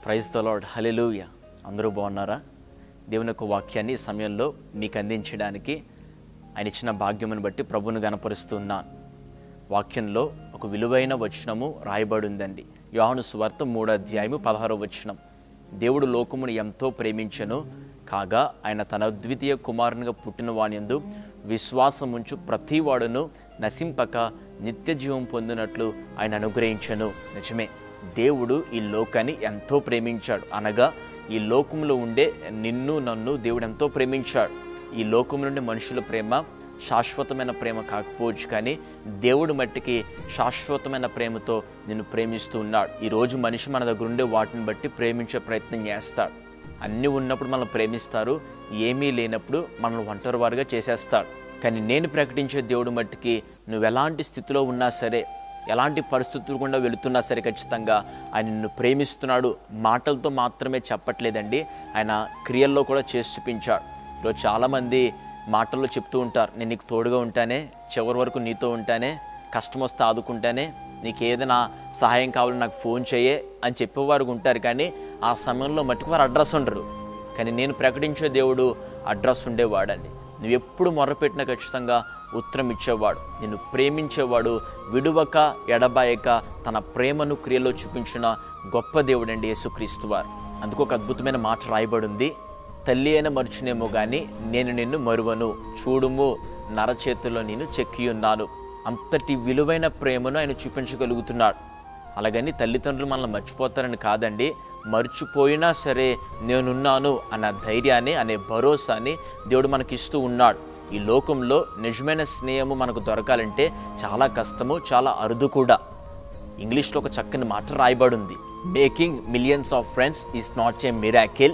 praise the lord hallelujah అందరూ బాగున్నారా దేవుని యొక్క వాక్యాన్ని ఈ సమయంలో మీకు అందించడానికి ఆయన ఇచ్చిన భాగ్యమును బట్టి ప్రభువును గనపరుస్తున్నాను వాక్యంలో ఒక విలువైన వచనము రాయబడి ఉందండి యోహాను సువార్త మూడో అధ్యాయము పదహారో వచనం దేవుడు లోకమును ఎంతో ప్రేమించెను కాగా ఆయన తన అద్వితీయ కుమారునిగా పుట్టిన వానియందు విశ్వాసముంచు ప్రతివాడును నశింపక నిత్య జీవం పొందినట్లు ఆయన అనుగ్రహించను నిజమే దేవుడు ఈ లోకాన్ని ఎంతో ప్రేమించాడు అనగా ఈ లోకంలో ఉండే నిన్ను నన్ను దేవుడు ఎంతో ప్రేమించాడు ఈ లోకం నుండి మనుషుల ప్రేమ శాశ్వతమైన ప్రేమ కాకపోవచ్చు కానీ దేవుడు మట్టికి శాశ్వతమైన ప్రేమతో నిన్ను ప్రేమిస్తూ ఉన్నాడు ఈరోజు మనిషి మన దగ్గర ఉండే వాటిని బట్టి ప్రేమించే ప్రయత్నం చేస్తాడు అన్నీ ఉన్నప్పుడు మనల్ని ప్రేమిస్తారు ఏమీ లేనప్పుడు మనల్ని ఒంటరి వారుగా చేసేస్తాడు కానీ నేను ప్రకటించే దేవుడు మట్టికి నువ్వు ఎలాంటి స్థితిలో ఉన్నా సరే ఎలాంటి పరిస్థితులు గుండా వెళుతున్నా సరే ఖచ్చితంగా ఆయన నిన్ను ప్రేమిస్తున్నాడు మాటలతో మాత్రమే చెప్పట్లేదండి ఆయన క్రియల్లో కూడా చేసి చూపించాడు ఈరోజు చాలామంది మాటల్లో చెప్తూ ఉంటారు నేను నీకు తోడుగా ఉంటానే చివరి వరకు నీతో ఉంటానే కష్టం వస్తే ఆదుకుంటానే నీకు ఏదైనా సహాయం కావాలని నాకు ఫోన్ చేయే అని చెప్పేవారు ఉంటారు కానీ ఆ సమయంలో మట్టుకు వారు అడ్రస్ ఉండరు కానీ నేను ప్రకటించే దేవుడు అడ్రస్ ఉండేవాడండి నువ్వు ఎప్పుడు మొర్రపెట్టినా ఖచ్చితంగా ఉత్తరం ఇచ్చేవాడు నిన్ను ప్రేమించేవాడు విడువక ఎడబాయక తన ప్రేమను క్రియలో చూపించిన గొప్ప దేవుడండి యేసుక్రీస్తు వారు అందుకు ఒక అద్భుతమైన మాట రాయబడింది తల్లి అయిన మరుచునేమో కానీ నేను నిన్ను మరువను చూడుము నరచేతుల్లో నేను చెక్కి ఉన్నాను అంతటి విలువైన ప్రేమను ఆయన చూపించగలుగుతున్నాడు అలాగని తల్లిదండ్రులు మనల్ని మర్చిపోతారని కాదండి మర్చిపోయినా సరే నేనున్నాను అన్న ధైర్యాన్ని అనే భరోసాని దేవుడు మనకిస్తూ ఉన్నాడు ఈ లోకంలో నిజమైన స్నేహము మనకు దొరకాలంటే చాలా కష్టము చాలా అరుదు కూడా ఇంగ్లీష్లో ఒక చక్కని మాట రాయబడింది making millions of friends is not a miracle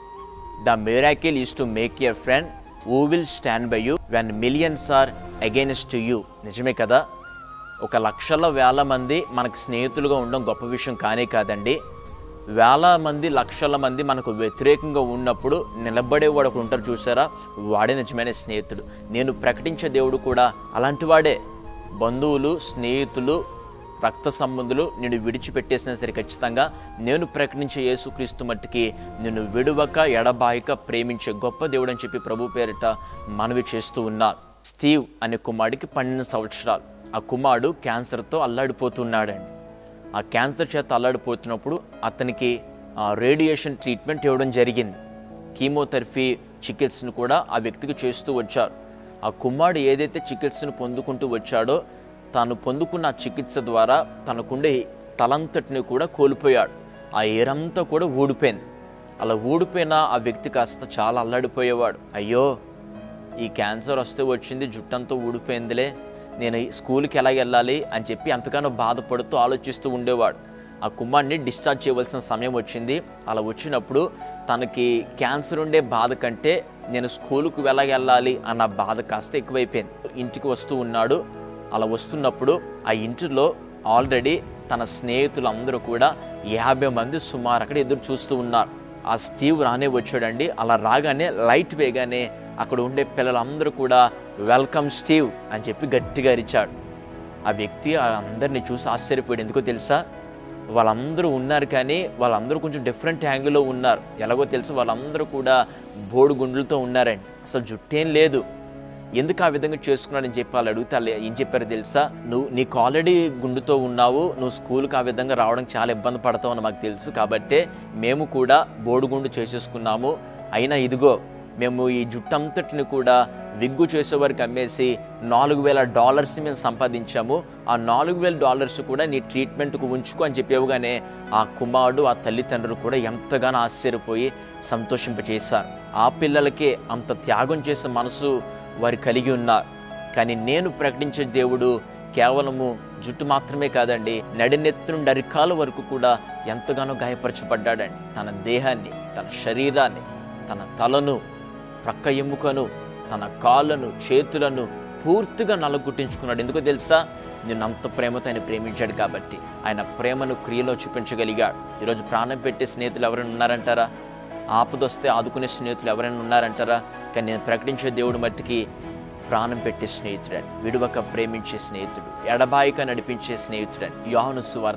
the miracle is to make your friend who will stand by you when millions are against you నిజమే కదా ఒక లక్షల వేల మంది మనకు స్నేహితులుగా ఉండడం గొప్ప విషయం కానే కాదండి వేల మంది లక్షల మంది మనకు వ్యతిరేకంగా ఉన్నప్పుడు నిలబడేవాడు ఒకడు ఉంటారు చూసారా వాడే నిజమైన స్నేహితుడు నేను ప్రకటించే దేవుడు కూడా అలాంటి వాడే బంధువులు స్నేహితులు రక్త సంబంధులు నిన్ను విడిచిపెట్టేసినా సరే ఖచ్చితంగా నేను ప్రకటించే యేసుక్రీస్తు మట్టికి నిన్ను విడువక ఎడబాయక ప్రేమించే గొప్ప దేవుడు అని చెప్పి ప్రభు పేరిట మనవి చేస్తూ ఉన్నారు స్టీవ్ అనే కుమారుడికి పన్నెండు సంవత్సరాలు ఆ కుమారుడు క్యాన్సర్తో అల్లాడిపోతున్నాడండి ఆ క్యాన్సర్ చేత అల్లాడిపోతున్నప్పుడు అతనికి ఆ, రేడియేషన్ ట్రీట్మెంట్ ఇవ్వడం జరిగింది కీమోథెరపీ చికిత్సను కూడా ఆ వ్యక్తికి చేస్తూ వచ్చారు ఆ కుమారుడు ఏదైతే చికిత్సను పొందుకుంటూ వచ్చాడో తాను పొందుకున్న ఆ చికిత్స ద్వారా తనకుండే తలంతటిని కూడా కోల్పోయాడు ఆ ఏరంతా కూడా ఊడిపోయింది అలా ఊడిపోయిన ఆ వ్యక్తి కాస్త చాలా అల్లాడిపోయేవాడు అయ్యో ఈ క్యాన్సర్ వస్తే వచ్చింది జుట్టంతా ఊడిపోయిందిలే నేను ఈ స్కూల్కి ఎలా వెళ్ళాలి అని చెప్పి ఎంతగానో బాధపడుతూ ఆలోచిస్తూ ఉండేవాడు ఆ కుమార్ని డిశ్చార్జ్ చేయవలసిన సమయం వచ్చింది అలా వచ్చినప్పుడు తనకి క్యాన్సర్ ఉండే బాధ కంటే నేను స్కూలుకు ఎలా వెళ్ళాలి అన్న బాధ కాస్త ఎక్కువైపోయింది ఇంటికి వస్తూ ఉన్నాడు అలా వస్తున్నప్పుడు ఆ ఇంటిలో ఆల్రెడీ తన స్నేహితులందరూ కూడా యాభై మంది సుమారు అక్కడ ఎదురు చూస్తూ ఉన్నారు ఆ స్టీవ్ రానే వచ్చాడండి అలా రాగానే లైట్ వేగానే అక్కడ ఉండే పిల్లలందరూ కూడా వెల్కమ్ స్టీవ్ అని చెప్పి గట్టిగా అరిచాడు ఆ వ్యక్తి ఆ అందరిని చూసి ఆశ్చర్యపోయాడు ఎందుకో తెలుసా వాళ్ళందరూ ఉన్నారు కానీ వాళ్ళందరూ కొంచెం డిఫరెంట్ యాంగిల్లో ఉన్నారు ఎలాగో తెలుసు వాళ్ళందరూ కూడా బోడుగుండ్లతో ఉన్నారండి అసలు జుట్టేం లేదు ఎందుకు ఆ విధంగా చేసుకున్నాడని చెప్పి వాళ్ళు అడిగితే వాళ్ళు ఏం చెప్పారు తెలుసా నువ్వు నీకు ఆల్రెడీ గుండుతో ఉన్నావు నువ్వు స్కూల్కి ఆ విధంగా రావడం చాలా ఇబ్బంది పడతావు అని మాకు తెలుసు కాబట్టే మేము కూడా బోడుగుండు చేసేసుకున్నాము అయినా ఇదిగో మేము ఈ జుట్టంతటిని కూడా విగ్గు చేసేవారికి అమ్మేసి నాలుగు వేల డాలర్స్ని మేము సంపాదించాము ఆ నాలుగు వేల డాలర్స్ కూడా నీ ట్రీట్మెంట్కు ఉంచుకో అని చెప్పేవగానే ఆ కుమారుడు ఆ తల్లిదండ్రులు కూడా ఎంతగానో ఆశ్చర్యపోయి సంతోషింపచేశారు ఆ పిల్లలకే అంత త్యాగం చేసే మనసు వారు కలిగి ఉన్నారు కానీ నేను ప్రకటించే దేవుడు కేవలము జుట్టు మాత్రమే కాదండి నడినెత్తి నుండి అరికాల వరకు కూడా ఎంతగానో గాయపరచబడ్డాడండి తన దేహాన్ని తన శరీరాన్ని తన తలను ప్రక్క ఎముకను తన కాళ్ళను చేతులను పూర్తిగా నలగొట్టించుకున్నాడు ఎందుకో తెలుసా నిన్ను అంత ప్రేమతో ఆయన ప్రేమించాడు కాబట్టి ఆయన ప్రేమను క్రియలో చూపించగలిగాడు ఈరోజు ప్రాణం పెట్టే స్నేహితులు ఎవరైనా ఉన్నారంటారా ఆపదొస్తే ఆదుకునే స్నేహితులు ఎవరైనా ఉన్నారంటారా కానీ నేను ప్రకటించే దేవుడు మట్టికి ప్రాణం పెట్టే స్నేహితుడని విడువక ప్రేమించే స్నేహితుడు ఎడబాయిక నడిపించే స్నేహితుడని యోహాను సువార్త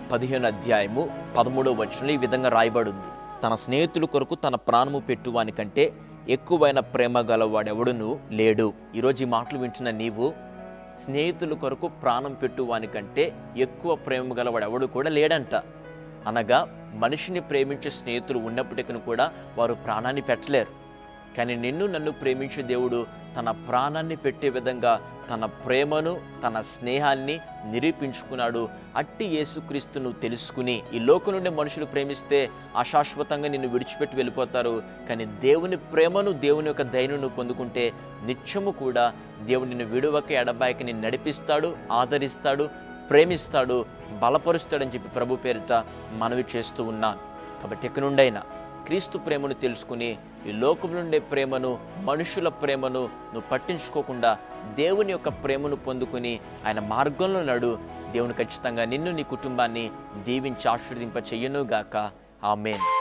పదిహేను అధ్యాయము పదమూడవ వచనంలో ఈ విధంగా రాయబడింది తన స్నేహితుల కొరకు తన ప్రాణము పెట్టువాని కంటే ఎక్కువైన ప్రేమ గలవాడెవడును లేడు ఈరోజు ఈ మాటలు వింటున్న నీవు స్నేహితుల కొరకు ప్రాణం పెట్టువాని కంటే ఎక్కువ ప్రేమ గలవాడు ఎవడు కూడా లేడంట అనగా మనిషిని ప్రేమించే స్నేహితులు ఉన్నప్పటికీ కూడా వారు ప్రాణాన్ని పెట్టలేరు కానీ నిన్ను నన్ను ప్రేమించే దేవుడు తన ప్రాణాన్ని పెట్టే విధంగా తన ప్రేమను తన స్నేహాన్ని నిరూపించుకున్నాడు అట్టి యేసుక్రీస్తు నువ్వు తెలుసుకుని ఈ లోకం నుండి మనుషులు ప్రేమిస్తే అశాశ్వతంగా నిన్ను విడిచిపెట్టి వెళ్ళిపోతారు కానీ దేవుని ప్రేమను దేవుని యొక్క దయను నువ్వు పొందుకుంటే నిత్యము కూడా దేవుడు నిన్ను విడువక ఎడబాయికి నిన్ను నడిపిస్తాడు ఆదరిస్తాడు ప్రేమిస్తాడు బలపరుస్తాడని చెప్పి ప్రభు పేరిట మనవి చేస్తూ ఉన్నాను కాబట్టి ఎక్కడి నుండైనా క్రీస్తు ప్రేమను తెలుసుకుని ఈ లోకం నుండే ప్రేమను మనుషుల ప్రేమను నువ్వు పట్టించుకోకుండా దేవుని యొక్క ప్రేమను పొందుకుని ఆయన మార్గంలో నడు దేవుని ఖచ్చితంగా నిన్ను నీ కుటుంబాన్ని దీవించి ఆశీర్వదింప చెయ్యనుగాక ఆమెన్